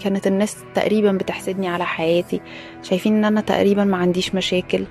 كانت الناس تقريبا بتحسدني على حياتي شايفين ان انا تقريبا ما عنديش مشاكل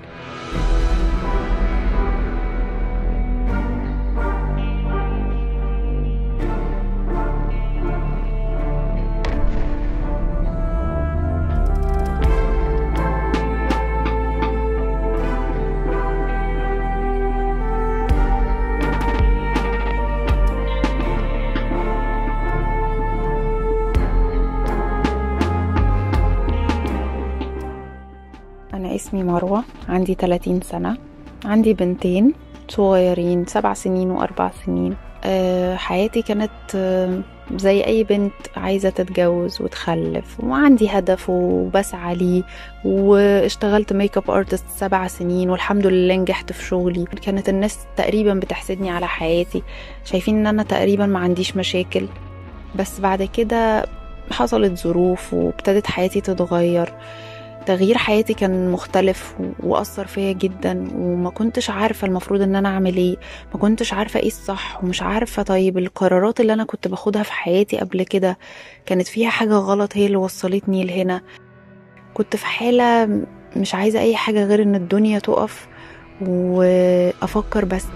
أنا اسمي مروة عندي 30 سنة عندي بنتين صغيرين سبع سنين وأربع سنين أه حياتي كانت أه زي أي بنت عايزة تتجوز وتخلف وعندي هدف وبسعى ليه واشتغلت ميك اب ارتست سبع سنين والحمد لله نجحت في شغلي كانت الناس تقريبا بتحسدني على حياتي شايفين ان انا تقريبا ما عنديش مشاكل بس بعد كده حصلت ظروف وابتدت حياتي تتغير تغيير حياتي كان مختلف وأثر فيا جدا وما كنتش عارفة المفروض ان انا اعمل ايه ما كنتش عارفة ايه الصح ومش عارفة طيب القرارات اللي انا كنت باخدها في حياتي قبل كده كانت فيها حاجة غلط هي اللي وصلتني لهنا كنت في حالة مش عايزة اي حاجة غير ان الدنيا تقف وافكر بس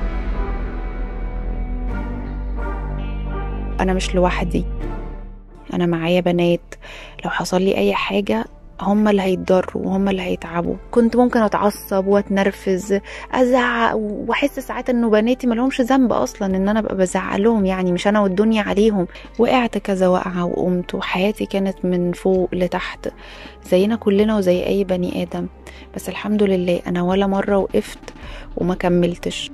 انا مش لوحدي انا معايا بنات لو حصل لي اي حاجة هم اللي هيتضروا وهم اللي هيتعبوا كنت ممكن اتعصب واتنرفز ازعق واحس ساعات انه بناتي ملهمش ذنب اصلا ان انا ابقى بزعق لهم يعني مش انا والدنيا عليهم وقعت كذا وقعه وقمت وحياتي كانت من فوق لتحت زينا كلنا وزي اي بني ادم بس الحمد لله انا ولا مره وقفت وما كملتش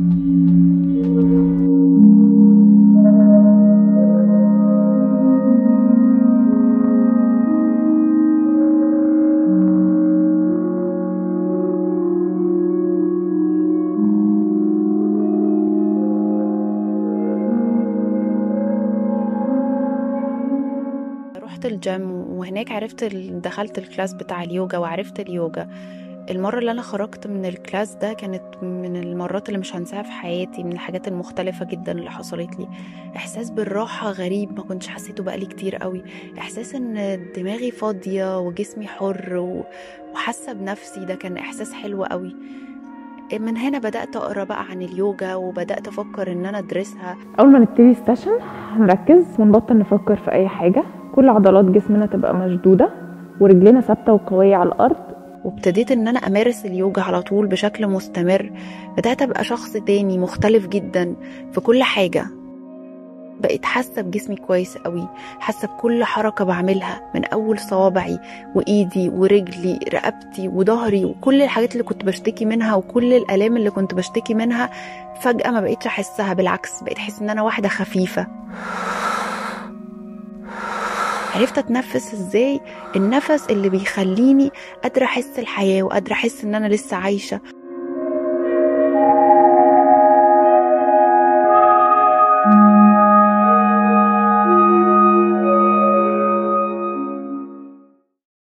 رحت الجيم وهناك عرفت دخلت الكلاس بتاع اليوجا وعرفت اليوجا المرة اللي أنا خرجت من الكلاس ده كانت من المرات اللي مش هنساها في حياتي من الحاجات المختلفة جدا اللي حصلت لي إحساس بالراحة غريب ما كنتش حسيته بقالي كتير قوي إحساس إن دماغي فاضية وجسمي حر وحاسة بنفسي ده كان إحساس حلو قوي من هنا بدأت أقرأ بقى عن اليوجا وبدأت أفكر إن أنا أدرسها أول ما نبتدي السيشن هنركز ونبطل نفكر في أي حاجة كل عضلات جسمنا تبقى مشدودة ورجلنا ثابتة وقوية على الأرض وابتديت ان انا امارس اليوجا على طول بشكل مستمر بدات ابقى شخص تاني مختلف جدا في كل حاجه بقيت حاسه بجسمي كويس قوي حاسه بكل حركه بعملها من اول صوابعي وايدي ورجلي رقبتي وظهري وكل الحاجات اللي كنت بشتكي منها وكل الالام اللي كنت بشتكي منها فجاه ما بقيتش احسها بالعكس بقيت احس ان انا واحده خفيفه عرفت اتنفس ازاي النفس اللي بيخليني قادره احس الحياه وقادره احس ان انا لسه عايشه